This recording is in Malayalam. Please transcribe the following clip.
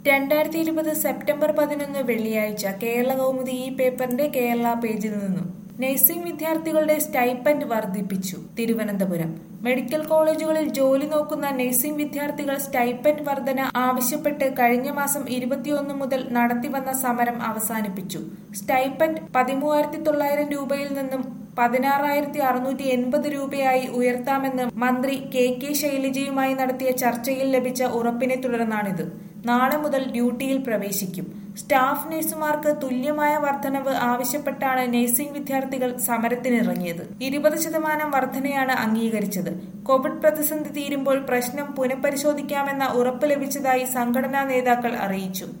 രണ്ടായിരത്തി ഇരുപത് സെപ്റ്റംബർ പതിനൊന്ന് വെള്ളിയാഴ്ച കേരള കൗമുദി ഈ പേപ്പറിന്റെ കേരള പേജിൽ നിന്നും നഴ്സിംഗ് വിദ്യാർത്ഥികളുടെ സ്റ്റൈപ്പൻഡ് വർദ്ധിപ്പിച്ചു തിരുവനന്തപുരം മെഡിക്കൽ കോളേജുകളിൽ ജോലി നോക്കുന്ന നഴ്സിംഗ് വിദ്യാർത്ഥികൾ സ്റ്റൈപ്പൻഡ് വർധന ആവശ്യപ്പെട്ട് കഴിഞ്ഞ മാസം ഇരുപത്തിയൊന്ന് മുതൽ നടത്തിവന്ന സമരം അവസാനിപ്പിച്ചു സ്റ്റൈപ്പൻഡ് പതിമൂവായിരത്തി തൊള്ളായിരം രൂപയിൽ നിന്നും പതിനാറായിരത്തി അറുന്നൂറ്റി എൺപത് രൂപയായി ഉയർത്താമെന്ന് മന്ത്രി കെ കെ ശൈലജയുമായി നടത്തിയ ചർച്ചയിൽ ലഭിച്ച ഉറപ്പിനെ തുടർന്നാണിത് നാളെ മുതൽ ഡ്യൂട്ടിയിൽ പ്രവേശിക്കും സ്റ്റാഫ് നഴ്സുമാർക്ക് തുല്യമായ വർധനവ് ആവശ്യപ്പെട്ടാണ് നഴ്സിംഗ് വിദ്യാർത്ഥികൾ സമരത്തിനിറങ്ങിയത് ഇരുപത് ശതമാനം വർധനയാണ് അംഗീകരിച്ചത് കോവിഡ് പ്രതിസന്ധി തീരുമ്പോൾ പ്രശ്നം പുനഃപരിശോധിക്കാമെന്ന ഉറപ്പ് ലഭിച്ചതായി സംഘടനാ നേതാക്കൾ അറിയിച്ചു